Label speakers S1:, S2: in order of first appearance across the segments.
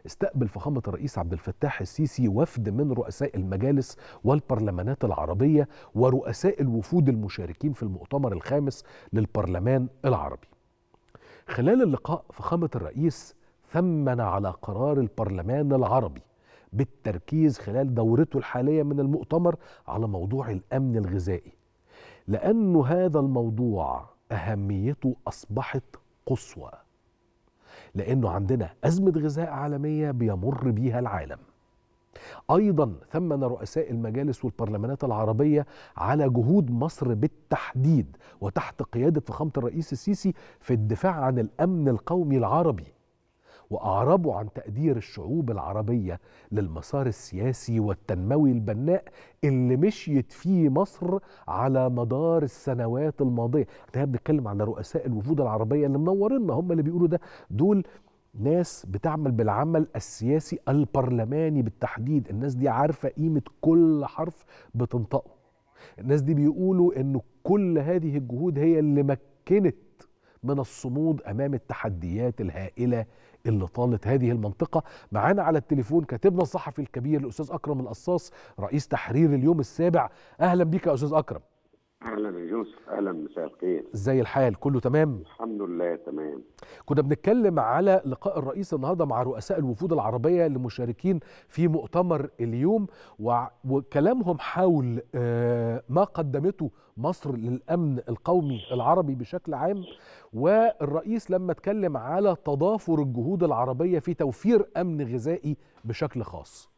S1: استقبل فخامة الرئيس عبد الفتاح السيسي وفد من رؤساء المجالس والبرلمانات العربية ورؤساء الوفود المشاركين في المؤتمر الخامس للبرلمان العربي. خلال اللقاء فخامة الرئيس ثمن على قرار البرلمان العربي بالتركيز خلال دورته الحالية من المؤتمر على موضوع الأمن الغذائي. لأن هذا الموضوع أهميته أصبحت قصوى. لانه عندنا ازمه غذاء عالميه بيمر بيها العالم. ايضا ثمن رؤساء المجالس والبرلمانات العربيه على جهود مصر بالتحديد وتحت قياده فخامه الرئيس السيسي في الدفاع عن الامن القومي العربي. واعربوا عن تقدير الشعوب العربيه للمسار السياسي والتنموي البناء اللي مشيت فيه مصر على مدار السنوات الماضيه، احنا بنتكلم على رؤساء الوفود العربيه اللي منورينا هم اللي بيقولوا ده، دول ناس بتعمل بالعمل السياسي البرلماني بالتحديد، الناس دي عارفه قيمه كل حرف بتنطقه. الناس دي بيقولوا انه كل هذه الجهود هي اللي مكنت من الصمود امام التحديات الهائله اللي طالت هذه المنطقه معانا على التليفون كاتبنا الصحفي الكبير الاستاذ اكرم القصاص رئيس تحرير اليوم السابع اهلا بيك يا استاذ اكرم
S2: اهلا يا يوسف اهلا مساء الخير
S1: ازاي الحال كله تمام
S2: الحمد لله تمام
S1: كنا بنتكلم على لقاء الرئيس النهارده مع رؤساء الوفود العربيه اللي مشاركين في مؤتمر اليوم وكلامهم حول ما قدمته مصر للامن القومي العربي بشكل عام والرئيس لما اتكلم على تضافر الجهود العربيه في توفير امن غذائي بشكل خاص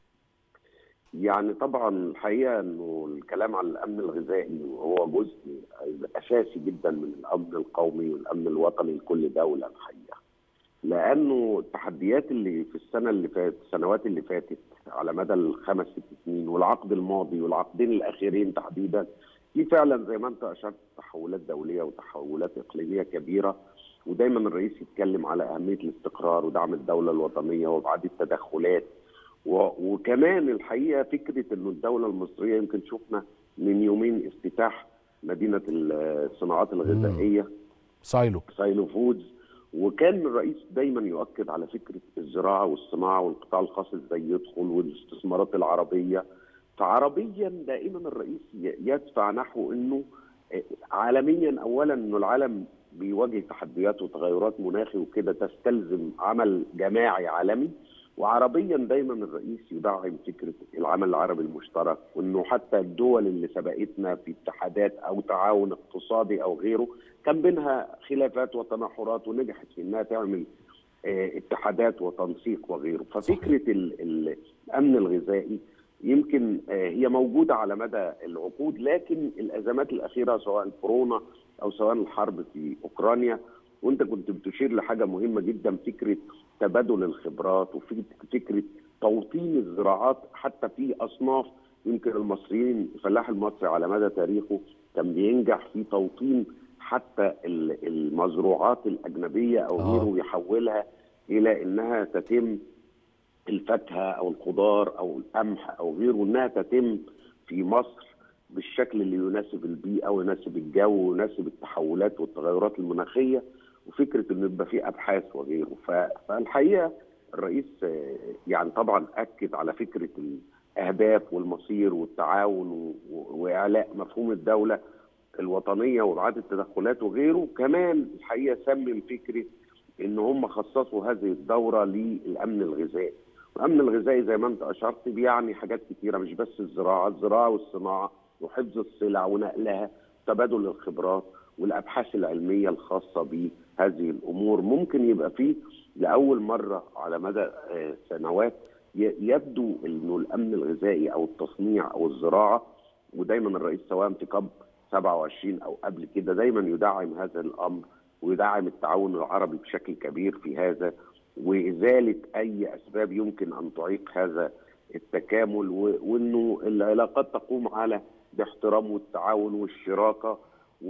S2: يعني طبعا الحقيقه انه الكلام عن الامن الغذائي هو جزء اساسي جدا من الامن القومي والامن الوطني لكل دوله الحقيقه. لانه التحديات اللي في السنه اللي فاتت السنوات اللي فاتت على مدى الخمس ست سنين والعقد الماضي والعقدين الاخيرين تحديدا في فعلا زي ما انت اشرت تحولات دوليه وتحولات اقليميه كبيره ودايما الرئيس يتكلم على اهميه الاستقرار ودعم الدوله الوطنيه وابعاد التدخلات وكمان الحقيقه فكره انه الدوله المصريه يمكن شفنا من يومين افتتاح مدينه الصناعات الغذائيه
S1: سايلو
S2: سايلو فودز وكان الرئيس دايما يؤكد على فكره الزراعه والصناعه والقطاع الخاص ازاي يدخل والاستثمارات العربيه فعربيا دائما الرئيس يدفع نحو انه عالميا اولا انه العالم بيواجه تحديات وتغيرات مناخي وكده تستلزم عمل جماعي عالمي وعربيا دايما الرئيس يدعم فكره العمل العربي المشترك وانه حتى الدول اللي سبقتنا في اتحادات او تعاون اقتصادي او غيره كان بينها خلافات وتناحرات ونجحت في انها تعمل اتحادات وتنسيق وغيره ففكره الامن الغذائي يمكن هي موجوده على مدى العقود لكن الازمات الاخيره سواء كورونا او سواء الحرب في اوكرانيا وانت كنت بتشير لحاجه مهمه جدا فكره تبادل الخبرات وفكره توطين الزراعات حتى في اصناف يمكن المصريين الفلاح المصري على مدى تاريخه كان بينجح في توطين حتى المزروعات الاجنبيه او غيره ويحولها الى انها تتم الفاكهه او الخضار او القمح او غيره انها تتم في مصر بالشكل اللي يناسب البيئه ويناسب الجو ويناسب التحولات والتغيرات المناخيه وفكره انه يبقى في ابحاث وغيره فالحقيقه الرئيس يعني طبعا اكد على فكره الاهداف والمصير والتعاون واعلاء مفهوم الدوله الوطنيه وابعاد التدخلات وغيره كمان الحقيقه سمم فكره ان هم خصصوا هذه الدوره للامن الغذائي الامن الغذائي زي ما انت اشرت بيعني حاجات كثيره مش بس الزراعه الزراعه والصناعه وحفظ السلع ونقلها تبادل الخبرات والابحاث العلميه الخاصه بهذه الامور ممكن يبقى فيه لاول مره على مدى سنوات يبدو انه الامن الغذائي او التصنيع او الزراعه ودايما الرئيس سواء في كاب 27 او قبل كده دايما يدعم هذا الامر ويدعم التعاون العربي بشكل كبير في هذا وازاله اي اسباب يمكن ان تعيق هذا التكامل وانه العلاقات تقوم على الاحترام والتعاون والشراكه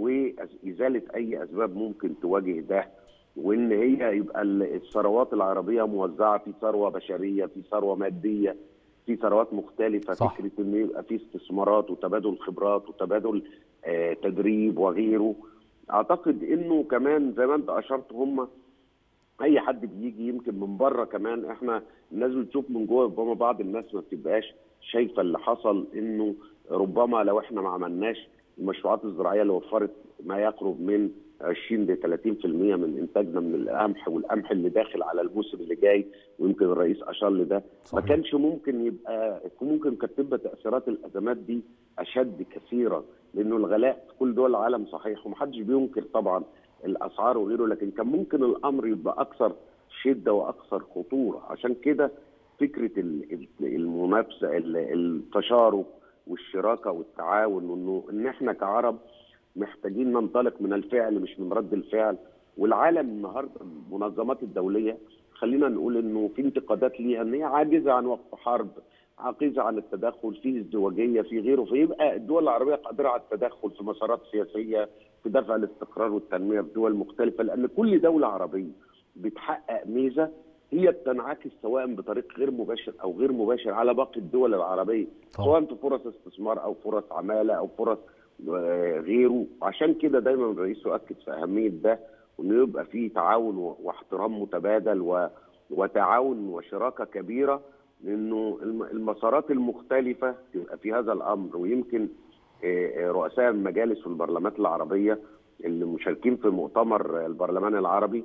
S2: وازاله اي اسباب ممكن تواجه ده وان هي يبقى الثروات العربيه موزعه في ثروه بشريه في ثروه ماديه في ثروات مختلفه
S1: صح.
S2: فكره ان يبقى في استثمارات وتبادل خبرات وتبادل آه تدريب وغيره اعتقد انه كمان زي ما انت اشرت هم اي حد بيجي يمكن من بره كمان احنا الناس بتشوف من جوه ربما بعض الناس ما بتبقاش شايفه اللي حصل انه ربما لو احنا ما عملناش المشروعات الزراعيه اللي وفرت ما يقرب من 20 ل 30% من انتاجنا من القمح والقمح اللي داخل على الموسم اللي جاي ويمكن الرئيس اشار لده ما كانش ممكن يبقى ممكن كانت تبقى تاثيرات الازمات دي اشد كثيرا لانه الغلاء في كل دول العالم صحيح ومحدش بينكر طبعا الاسعار وغيره لكن كان ممكن الامر يبقى اكثر شده واكثر خطوره عشان كده فكره المنافسه التشارك والشراكه والتعاون وانه ان احنا كعرب محتاجين ننطلق من الفعل مش من رد الفعل والعالم النهارده المنظمات الدوليه خلينا نقول انه في انتقادات ليها ان هي عاجزه عن وقف حرب عاجزه عن التدخل في ازدواجيه في غيره فيبقى الدول العربيه قادره على التدخل في مسارات سياسيه في دفع الاستقرار والتنميه في دول مختلفه لان كل دوله عربيه بتحقق ميزه هي بتنعكس سواء بطريق غير مباشر او غير مباشر على باقي الدول العربيه طبعا. سواء في فرص استثمار او فرص عماله او فرص غيره عشان كده دايما الرئيس يؤكد في اهميه ده وانه يبقى في تعاون واحترام متبادل و... وتعاون وشراكه كبيره لانه المسارات المختلفه تبقى في هذا الامر ويمكن رؤساء المجالس والبرلمانات العربيه اللي مشاركين في مؤتمر البرلمان العربي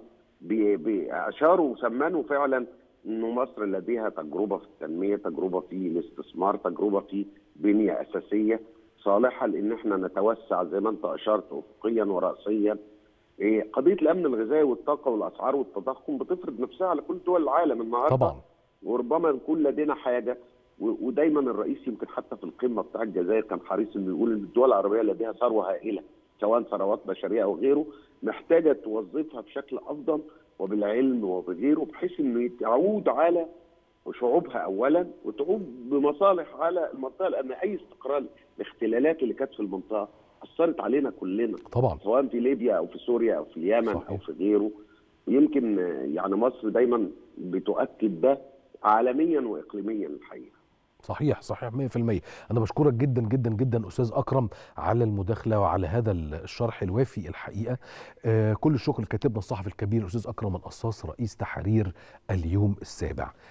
S2: اشاروا وسمنوا فعلا انه مصر لديها تجربه في التنميه، تجربه في الاستثمار، تجربه في بنيه اساسيه صالحه لان احنا نتوسع زي ما انت اشرت افقيا وراسيا. قضيه الامن الغذائي والطاقه والاسعار والتضخم بتفرض نفسها على كل دول العالم النهارده
S1: طبعا
S2: وربما يكون لدينا حاجه ودايما الرئيس يمكن حتى في القمه بتاع الجزائر كان حريص انه يقول ان الدول العربيه لديها ثروه هائله سواء ثروات بشريه او غيره محتاجه توظفها بشكل افضل وبالعلم وبغيره بحيث انه تعود على شعوبها اولا وتعود بمصالح على المنطقه لان اي استقرار الاختلالات اللي كانت في المنطقه اثرت علينا كلنا
S1: طبعا
S2: سواء في ليبيا او في سوريا او في اليمن صحيح. او في غيره ويمكن يعني مصر دايما بتؤكد ده عالميا واقليميا الحقيقه
S1: صحيح صحيح 100% انا بشكرك جدا جدا جدا استاذ اكرم على المداخله وعلى هذا الشرح الوافي الحقيقه آه كل الشكر لكاتبنا الصحفي الكبير الاستاذ اكرم القصاص رئيس تحرير اليوم السابع